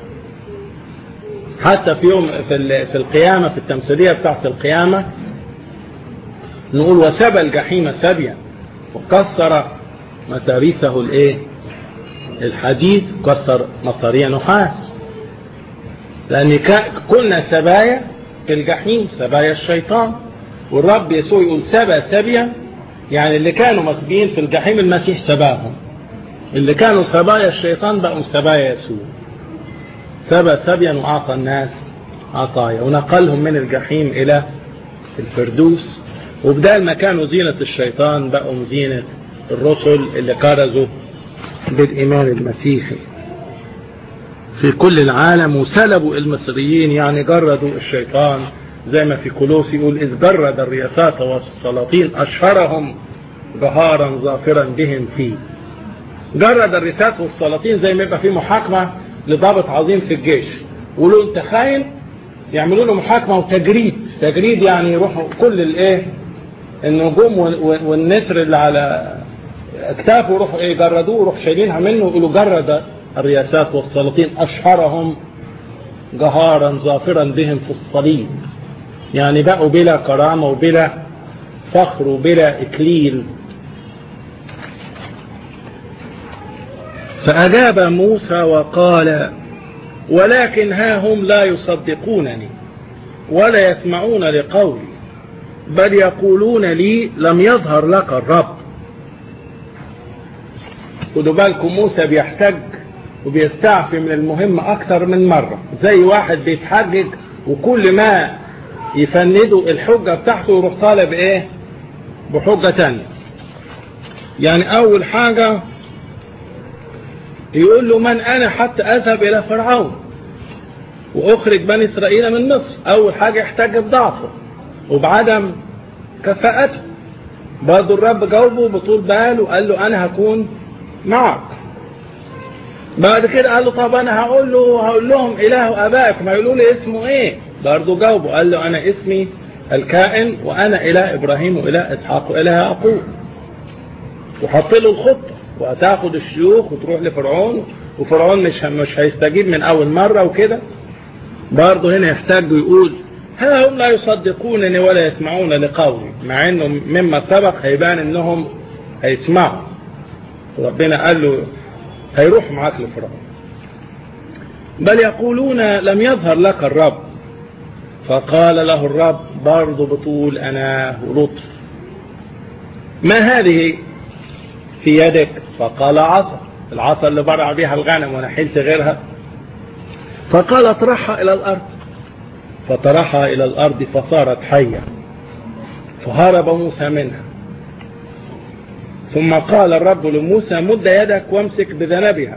حتى في يوم في, في القيامة في التمثيلية بتاعت القيامة نقول وسبى الجحيم سبيا وكسر متاريسه الايه الحديد كسر مصاريع نحاس لان كنا سبايا في الجحيم سبايا الشيطان والرب يسوع يقول سبى سبيا يعني اللي كانوا مسبيين في الجحيم المسيح سباهم اللي كانوا سبايا الشيطان بقوا سبايا يسوع سبى سبيا وأعطى الناس عطايا ونقلهم من الجحيم إلى الفردوس وبدال ما كانوا زينة الشيطان بقوا زينة الرسل اللي كرزوا بالإيمان المسيحي في كل العالم وسلبوا المصريين يعني جردوا الشيطان زي ما في كولوسي يقول إذ جرد الرياسات والسلاطين أشهرهم جهارا ظافرا بهم فيه جرد الرياسات والسلاطين زي ما يبقى في محاكمة لضابط عظيم في الجيش يقولوا انت خاين يعملوا له محاكمة وتجريد تجريد يعني يروحوا كل الايه النجوم والنسر اللي على اكتافه يروحوا ايه جردوه ويروحوا شايلينها منه ويقولوا جرد الرياسات والسلاطين اشهرهم جهارا ظافرا بهم في الصليب يعني بقوا بلا كرامة وبلا فخر وبلا إكليل فأجاب موسى وقال ولكن ها هم لا يصدقونني ولا يسمعون لقولي بل يقولون لي لم يظهر لك الرب خدوا بالكم موسى بيحتج وبيستعفي من المهمة أكثر من مرة زي واحد بيتحجج وكل ما يفندوا الحجة بتاعته يروح طالب ايه بحجة تانية يعني اول حاجة يقول له من انا حتى اذهب الى فرعون واخرج بني اسرائيل من مصر اول حاجة يحتاج بضعفه وبعدم كفاءته برضه الرب جاوبه بطول بال وقال له انا هكون معك بعد كده قال له طب انا هقول له هقول لهم اله ابائكم هيقولوا لي اسمه ايه برضه جاوبه قال له انا اسمي الكائن وانا اله ابراهيم واله اسحاق واله يعقوب وحط له الخطه وهتاخد الشيوخ وتروح لفرعون وفرعون مش مش هيستجيب من اول مره وكده برضه هنا يحتاج يقول ها هم لا يصدقونني ولا يسمعون لقولي مع انه مما سبق هيبان انهم هيسمعوا ربنا قال له هيروح معاك لفرعون بل يقولون لم يظهر لك الرب فقال له الرب برضه بطول أنا ولطف ما هذه في يدك فقال عصا العصا اللي برع بها الغنم وانا حلت غيرها فقال اطرحها الى الارض فطرحها الى الارض فصارت حية فهرب موسى منها ثم قال الرب لموسى مد يدك وامسك بذنبها